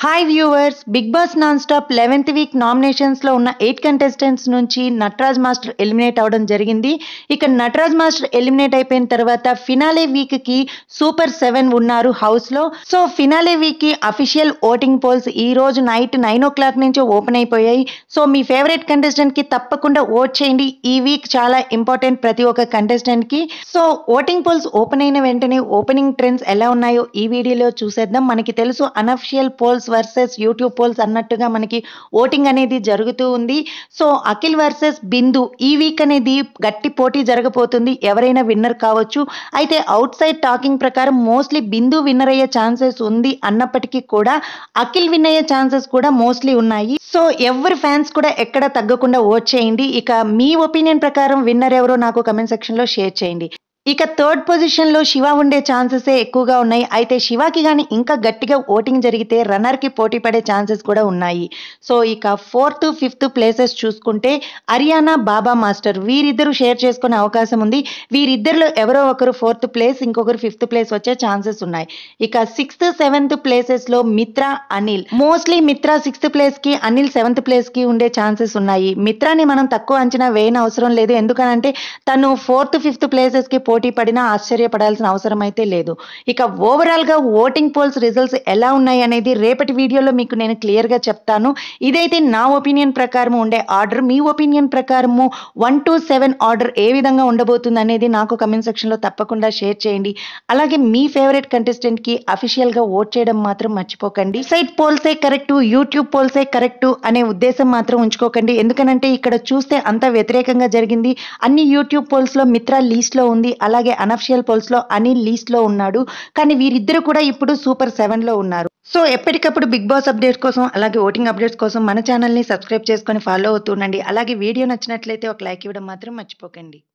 hi viewers Bigg Boss non stop eleventh week నామినేషన్స్లో ఉన్న eight contestants నుంచి Nataraj master eliminate అవడం జరిగింది ఇక నటరాజ్ మాస్టర్ ఎలిమినేట్ అయిపోయిన తర్వాత ఫినాలే వీక్కి సూపర్ సెవెన్ ఉన్నారు హౌస్లో సో ఫినాలే వీక్కి అఫీషియల్ ఓటింగ్ పోల్స్ ఈ రోజు నైట్ నైన్ ఓ క్లాక్ నుంచి ఓపెన్ అయిపోయాయి సో మీ ఫేవరెట్ కంటెస్టెంట్కి తప్పకుండా ఓట్ చేయండి ఈ వీక్ చాలా ఇంపార్టెంట్ ప్రతి ఒక్క కంటెస్టెంట్కి సో ఓటింగ్ పోల్స్ ఓపెన్ అయిన వెంటనే ఓపెనింగ్ ట్రెండ్స్ ఎలా ఉన్నాయో ఈ వీడియోలో చూసేద్దాం మనకి తెలుసు unofficial polls versus YouTube polls అన్నట్టుగా మనకి ఓటింగ్ అనేది జరుగుతూ ఉంది సో అఖిల్ వర్సెస్ బిందు ఈ వీక్ అనేది గట్టి పోటీ జరగబోతుంది ఎవరైనా విన్నర్ కావచ్చు అయితే అవుట్ సైడ్ టాకింగ్ ప్రకారం మోస్ట్లీ బిందు విన్నర్ అయ్యే ఛాన్సెస్ ఉంది అన్నప్పటికీ కూడా అఖిల్ విన్ అయ్యే ఛాన్సెస్ కూడా మోస్ట్లీ ఉన్నాయి సో ఎవరి ఫ్యాన్స్ కూడా ఎక్కడ తగ్గకుండా ఓట్ చేయండి ఇక మీ ఒపీనియన్ ప్రకారం విన్నర్ ఎవరో నాకు కమెంట్ సెక్షన్లో షేర్ చేయండి ఇక థర్డ్ పొజిషన్లో శివ ఉండే ఛాన్సెసే ఎక్కువగా ఉన్నాయి అయితే శివకి కానీ ఇంకా గట్టిగా ఓటింగ్ జరిగితే రన్నర్కి పోటీ పడే ఛాన్సెస్ కూడా ఉన్నాయి సో ఇక ఫోర్త్ ఫిఫ్త్ ప్లేసెస్ చూసుకుంటే హరియానా బాబా మాస్టర్ వీరిద్దరూ షేర్ చేసుకునే అవకాశం ఉంది వీరిద్దరిలో ఎవరో ఒకరు ఫోర్త్ ప్లేస్ ఇంకొకరు ఫిఫ్త్ ప్లేస్ వచ్చే ఛాన్సెస్ ఉన్నాయి ఇక సిక్స్త్ సెవెంత్ ప్లేసెస్లో మిత్ర అనిల్ మోస్ట్లీ మిత్ర సిక్స్త్ ప్లేస్కి అనిల్ సెవెంత్ ప్లేస్కి ఉండే ఛాన్సెస్ ఉన్నాయి మిత్రాని మనం తక్కువ అంచనా వేయని అవసరం లేదు ఎందుకనంటే తను ఫోర్త్ ఫిఫ్త్ ప్లేసెస్కి పోటీ పడినా ఆశ్చర్యపడాల్సిన అవసరం అయితే లేదు ఇక ఓవరాల్గా ఓటింగ్ పోల్స్ రిజల్ట్స్ ఎలా ఉన్నాయి అనేది రేపటి వీడియోలో మీకు నేను క్లియర్గా చెప్తాను ఇదైతే నా ఒపీనియన్ ప్రకారం ఉండే ఆర్డర్ మీ ఒపీనియన్ ప్రకారము వన్ టు సెవెన్ ఆర్డర్ ఏ విధంగా ఉండబోతుంది అనేది నాకు కమెంట్ సెక్షన్లో తప్పకుండా షేర్ చేయండి అలాగే మీ ఫేవరెట్ కంటెస్టెంట్కి అఫీషియల్గా ఓట్ చేయడం మాత్రం మర్చిపోకండి సైట్ పోల్సే కరెక్ట్ యూట్యూబ్ పోల్సే కరెక్ట్ అనే ఉద్దేశం మాత్రం ఉంచుకోకండి ఎందుకనంటే ఇక్కడ చూస్తే అంత వ్యతిరేకంగా జరిగింది అన్ని యూట్యూబ్ పోల్స్లో మిత్ర లీస్ట్లో ఉంది అలాగే అనఫిషియల్ పోల్స్లో అనిల్ లీస్ట్లో ఉన్నాడు కానీ వీరిద్దరు కూడా ఇప్పుడు సూపర్ సెవెన్లో ఉన్నారు సో ఎప్పటికప్పుడు బిగ్ బాస్ అప్డేట్స్ కోసం అలాగే ఓటింగ్ అప్డేట్స్ కోసం మన ఛానల్ని సబ్స్క్రైబ్ చేసుకొని ఫాలో అవుతుండండి అలాగే వీడియో నచ్చినట్లయితే ఒక లైక్ ఇవ్వడం మాత్రం మర్చిపోకండి